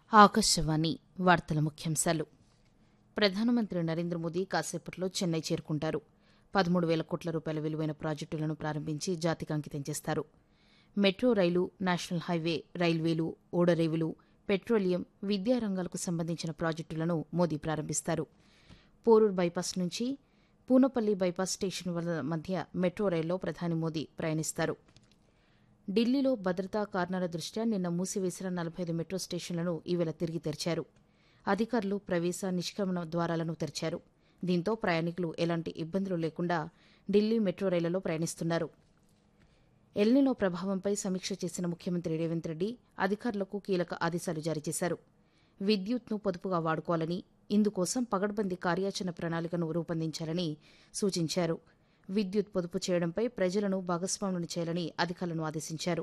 ఆకాశవాణి వార్తల ముఖ్యాంశాలు ప్రధానమంత్రి నరేంద్ర మోదీ కాసేపట్లో చెన్నై చేరుకుంటారు పదమూడు వేల కోట్ల రూపాయల విలువైన ప్రాజెక్టులను ప్రారంభించి జాతికి అంకితం చేస్తారు మెట్రో రైలు నేషనల్ హైవే రైల్వేలు ఓడరేవులు పెట్రోలియం విద్యా రంగాలకు సంబంధించిన ప్రాజెక్టులను మోదీ ప్రారంభిస్తారు పోరూర్ బైపాస్ నుంచి పూనపల్లి బైపాస్ స్టేషన్ వల్ల మధ్య మెట్రో రైల్లో ప్రధాని మోదీ ప్రయాణిస్తారు ఢిల్లీలో భద్రతా కారణాల దృష్ట్యా నిన్న మూసివేసిన నలభై ఐదు మెట్రో స్టేషన్లను ఈవేళ తిరిగి తెరిచారు అధికారులు ప్రవేశ నిష్క్రమణ ద్వారాలను తెరిచారు దీంతో ప్రయాణికులు ఎలాంటి ఇబ్బందులు లేకుండా ఢిల్లీ మెట్రో రైళ్లలో ప్రయాణిస్తున్నారు ఎల్నినో ప్రభావంపై సమీక్ష చేసిన ముఖ్యమంత్రి రేవంత్ రెడ్డి అధికారులకు కీలక ఆదేశాలు జారీ చేశారు విద్యుత్ను పొదుపుగా వాడుకోవాలని ఇందుకోసం పగడ్బందీ కార్యాచరణ ప్రణాళికను రూపొందించాలని సూచించారు విద్యుత్ పొదుపు చేయడంపై ప్రజలను భాగస్వాములను చేయాలని అధికారులను ఆదేశించారు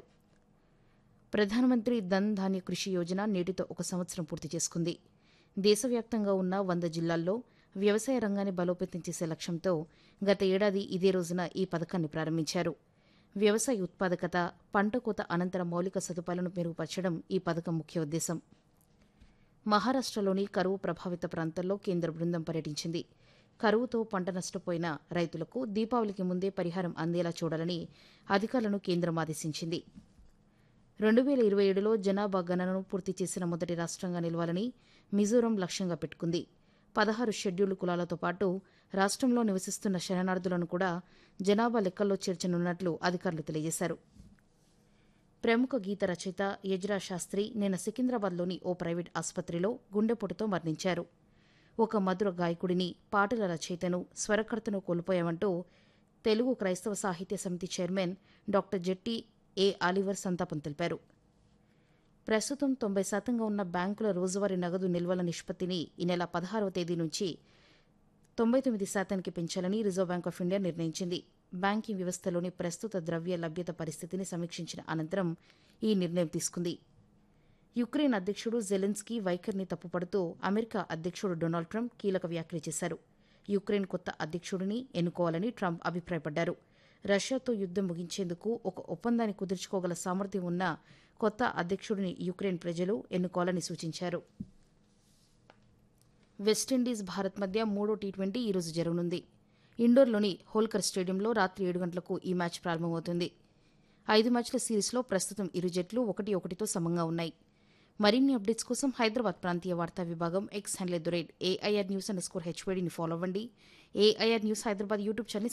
ప్రధానమంత్రి ధన్ ధాన్య కృషి యోజన నేటితో ఒక సంవత్సరం పూర్తి చేసుకుంది దేశవ్యాప్తంగా ఉన్న వంద జిల్లాల్లో వ్యవసాయ రంగాన్ని బలోపేతం చేసే లక్ష్యంతో గత ఏడాది ఇదే రోజున ఈ పథకాన్ని ప్రారంభించారు వ్యవసాయ ఉత్పాదకత పంట కోత అనంతర మౌలిక సదుపాయాలను మెరుగుపరచడం ఈ పథకం ముఖ్య ఉద్దేశం మహారాష్టలోని కరువు ప్రభావిత ప్రాంతాల్లో కేంద్ర బృందం పర్యటించింది కరువుతో పంట నష్టపోయిన రైతులకు దీపావళికి ముందే పరిహారం అందేలా చూడాలని అధికారులను కేంద్రం ఆదేశించింది రెండు వేల ఇరవై ఏడులో జనాభా గణనను పూర్తి చేసిన మొదటి రాష్ట్రంగా నిలవాలని మిజోరం లక్ష్యంగా పెట్టుకుంది పదహారు షెడ్యూల్డ్ కులాలతో పాటు రాష్ట్రంలో నివసిస్తున్న శరణార్థులను కూడా జనాభా లెక్కల్లో చేర్చనున్నట్లు అధికారులు తెలియజేశారు ప్రముఖ గీత రచయిత యజ్రా శాస్త్రి నిన్న సికింద్రాబాద్లోని ఓ ప్రైవేట్ ఆసుపత్రిలో గుండెపోటుతో మరణించారు ఒక మధుర గాయకుడిని పాటల రచయితను స్వరకర్తను కోల్పోయామంటూ తెలుగు క్రైస్తవ సాహిత్య సమితి chairman doctor Jetti A Oliver సంతాపం తెలిపారు ప్రస్తుతం తొంభై శాతంగా ఉన్న బ్యాంకుల రోజువారీ నగదు నిల్వల నిష్పత్తిని ఈ నెల పదహారవ తేదీ నుంచి తొంభై తొమ్మిది శాతానికి పెంచాలని రిజర్వ్ బ్యాంక్ ఆఫ్ ఇండియా నిర్ణయించింది బ్యాంకింగ్ వ్యవస్థలోని ప్రస్తుత ద్రవ్య లభ్యత పరిస్థితిని సమీక్షించిన అనంతరం ఈ నిర్ణయం తీసుకుంది యుక్రెయిన్ అధ్యక్షుడు జెలెన్స్కీ వైఖరిని తప్పుపడుతూ అమెరికా అధ్యక్షుడు డొనాల్డ్ ట్రంప్ కీలక వ్యాఖ్యలు చేశారు యుక్రెయిన్ కొత్త అధ్యక్షుడిని ఎన్నుకోవాలని ట్రంప్ అభిప్రాయపడ్డారు రష్యాతో యుద్దం ముగించేందుకు ఒక ఒప్పందాన్ని కుదుర్చుకోగల సామర్థ్యం ఉన్న కొత్త అధ్యక్షుడిని యుక్రెయిన్ ప్రజలు ఎన్నుకోవాలని సూచించారు వెస్టిండీస్ భారత్ మధ్య మూడో టీ ట్వంటీ ఈరోజు జరగనుంది ఇండోర్లోని హోల్కర్ స్టేడియంలో రాత్రి ఏడు గంటలకు ఈ మ్యాచ్ ప్రారంభమవుతుంది ఐదు మ్యాచ్ల సిరీస్లో ప్రస్తుతం ఇరు జట్లు ఒకటి ఒకటితో సమంగా ఉన్నాయి మరిన్ని అప్డేట్స్ కోసం హైదరాబాద్ ప్రాంతీయ వార్తా విభాగం X handle at the rate A I R news underscore హెచ్వేడిని ఫాలో అవ్వండి A I R news Hyderabad YouTube channel